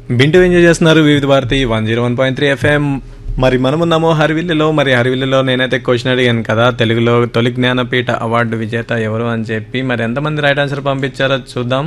Bintu enjoy చేస్తున్నారు Vividh Bharati one zero one point three FM మరి మనమున్నాము హరివిల్లులో మరి హరివిల్లులో నేనైతే క్వశ్చన్ అడిగాను కదా తెలుగులో తొలి జ్ఞానపీఠ అవార్డు విజేత ఎవరు అని చెప్పి మరి ఎంతమంది రైట్ ఆన్సర్ పంపించారో చూద్దాం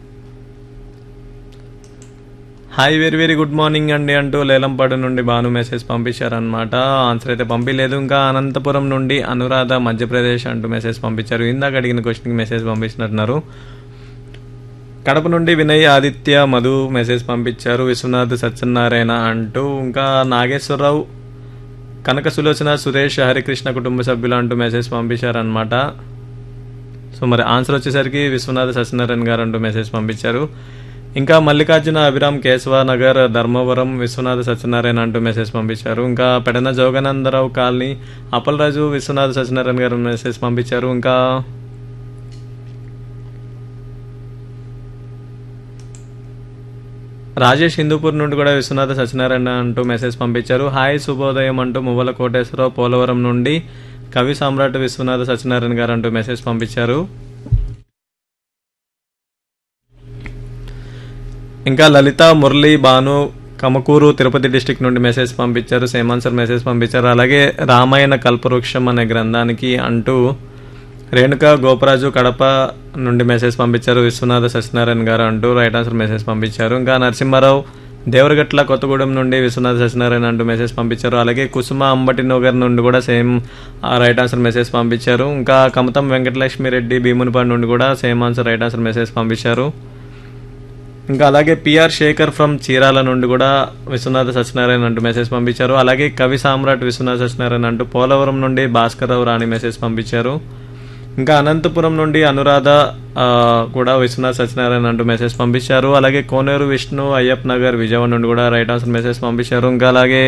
hi very very good morning అండి అంటూ లేలంపాడు నుండి భాను మెసేజ్ పంపించారనమాట ఆన్సర్ అయితే పంపించలేదు ఇంకా అనంతపురం నుండి అనురాధ మధ్యప్రదేశ్ అంటూ మెసేజ్ పంపించారు ఇందాక అడిగిన క్వశ్చన్కి మెసేజ్ పంపించినట్టున్నారు కడప నుండి వినయ్ ఆదిత్య మధు మెసేజ్ పంపించారు విశ్వనాథ్ సత్యనారాయణ అంటూ ఇంకా నాగేశ్వరరావు కనక సులోచన సురేష్ హరికృష్ణ కుటుంబ సభ్యులు అంటూ మెసేజ్ పంపించారనమాట సో మరి ఆన్సర్ వచ్చేసరికి విశ్వనాథ్ సత్యనారాయణ గారు అంటూ మెసేజ్ పంపించారు ఇంకా మల్లికార్జున అభిరామ్ కేశవ నగర్ ధర్మవరం విశ్వనాథ సత్యనారాయణ అంటూ మెసేజ్ పంపించారు ఇంకా పెడన జోగానందరావు కాలనీ అప్పలరాజు విశ్వనాథ సత్యనారాయణ గారు మెసేజ్ పంపించారు ఇంకా రాజేష్ హిందూపూర్ నుండి కూడా విశ్వనాథ సత్యనారాయణ అంటూ మెసేజ్ పంపించారు హాయ్ శుభోదయం అంటూ మువ్వల కోటేశ్వరరావు పోలవరం నుండి కవి సామ్రాట్ విశ్వనాథ సత్యనారాయణ గారు అంటూ మెసేజ్ పంపించారు ఇంకా లలిత మురళి భాను కమకూరు తిరుపతి డిస్టిక్ నుండి మెసేజ్ పంపించారు సేమ్ ఆన్సర్ మెసేజ్ పంపించారు అలాగే రామాయణ కల్పవృక్షం అనే గ్రంథానికి అంటూ రేణుక గోపరాజు కడప నుండి మెసేజ్ పంపించారు విశ్వనాథ సత్యనారాయణ గారు అంటూ రైట్ ఆన్సర్ మెసేజ్ పంపించారు ఇంకా నరసింహారావు దేవరగట్ల కొత్తగూడెం నుండి విశ్వనాథ సత్యనారాయణ అంటూ మెసేజ్ పంపించారు అలాగే కుసుమ అంబటి నగర్ నుండి కూడా సేమ్ రైట్ ఆన్సర్ మెసేజ్ పంపించారు ఇంకా కమతం వెంకటలక్ష్మి రెడ్డి భీమునిపాడు నుండి కూడా same answer right answer message పంపించారు ఇంకా అలాగే పిఆర్ శేఖర్ ఫ్రమ్ చీరాల నుండి కూడా విశ్వనాథ సత్యనారాయణ అంటూ మెసేజ్ పంపించారు అలాగే కవి సామ్రాట్ విశ్వనాథ సత్యనారాయణ అంటూ పోలవరం నుండి భాస్కరరావు రాణి మెసేజ్ పంపించారు ఇంకా అనంతపురం నుండి అనురాధ ఆ, కూడా విశ్వనాథ్ సత్యనారాయణ అంటూ మెసేజ్ పంపించారు అలాగే కోనేరు విష్ణు అయ్యప్ నగర్ విజయవాడ నుండి కూడా రైట్ ఆన్సర్ మెసేజ్ పంపించారు ఇంకా అలాగే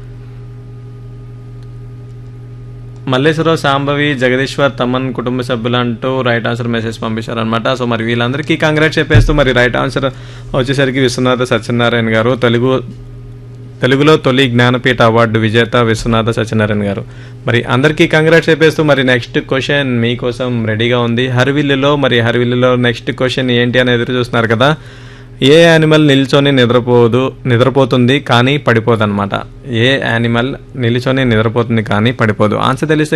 మల్లేశ్వరరావు శాంభవి జగదీశ్వర్ తమన్ కుటుంబ సభ్యులు అంటూ రైట్ ఆన్సర్ మెసేజ్ పంపించారు అనమాట సో మరి వీళ్ళందరికీ కంగ్రాట్స్ చెప్పేస్తూ మరి రైట్ ఆన్సర్ వచ్చేసరికి విశ్వనాథ సత్యనారాయణ గారు తెలుగు తెలుగులో తొలి జ్ఞానపీఠ అవార్డు విజేత విశ్వనాథ సత్యనారాయణ గారు మరి అందరికీ కంగ్రాట్స్ చెప్పేస్తూ మరి నెక్స్ట్ క్వశ్చన్ మీకోసం రెడీగా ఉంది హరివిల్లులో మరి హరివిల్లులో నెక్స్ట్ క్వశ్చన్ ఏంటి అని ఎదురు చూస్తున్నారు కదా ఏ యానిమల్ నిల్చొని నిద్రపోదు నిద్రపోతుంది కానీ పడిపోదు అనమాట ఏ యానిమల్ నిల్చొని నిద్రపోతుంది కానీ పడిపోదు ఆన్సర్ తెలిస్తే